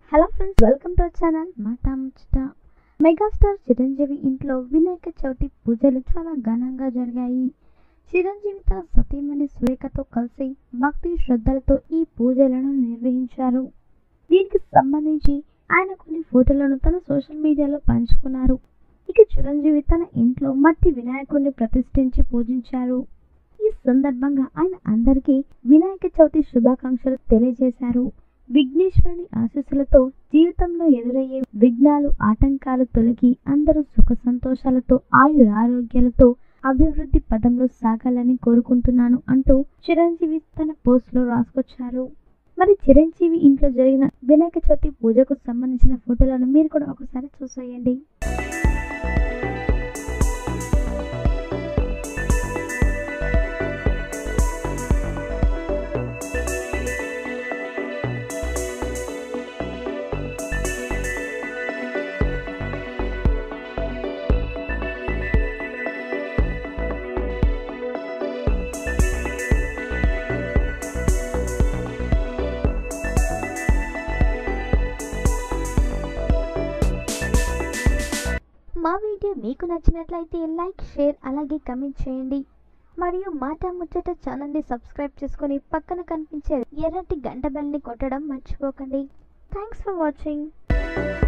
hello friends welcome to channel Maata Muchata megastar Chiranjeevi ఇంట్లో వినాయక చవితి పూజలు చాలా ఘనంగా జరిగాయి చిరంజీవి తన సతీమణి సురేఖతో కలిసి భక్తి శ్రద్ధలతో ఈ పూజలను నిర్వహించారు దీనికి సంబంధించి ఆయన కొన్ని ఫోటోలను తన సోషల్ మీడియాలో పంచుకున్నారు ఇక చిరంజీవి తన ఇంట్లో మట్టి వినాయకుడిని ప్రతిష్ఠించి పూజించారు ఈ సందర్భంగా ఆయన అందరికీ వినాయక చవితి శుభాకాంక్షలు తెలియజేశారు విఘ్నేశ్వరుని ఆశీస్సులతో జీవితంలో ఎదురయ్యే విఘ్నాలు ఆటంకాలు తొలగి అందరూ సుఖ సంతోషాలతో ఆయురారోగ్యాలతో అభివృద్ధి పదంలో సాగాలని కోరుకుంటున్నాను అంటూ చిరంజీవి తన పోస్ట్ లో రాసుకొచ్చారు మరి చిరంజీవి ఇంట్లో జరిగిన వినాయక చవితి పూజకు సంబంధించిన ఫోటోలను మీరు కూడా ఒకసారి చూసేయండి మా వీడియో మీకు నచ్చినట్లయితే లైక్ షేర్ అలాగే కమెంట్ చేయండి మరియు మాట ముచ్చట ఛానల్ని సబ్స్క్రైబ్ చేసుకొని పక్కన కనిపించే ఎర్రటి గంట బెల్ని కొట్టడం మర్చిపోకండి థ్యాంక్స్ ఫర్ వాచింగ్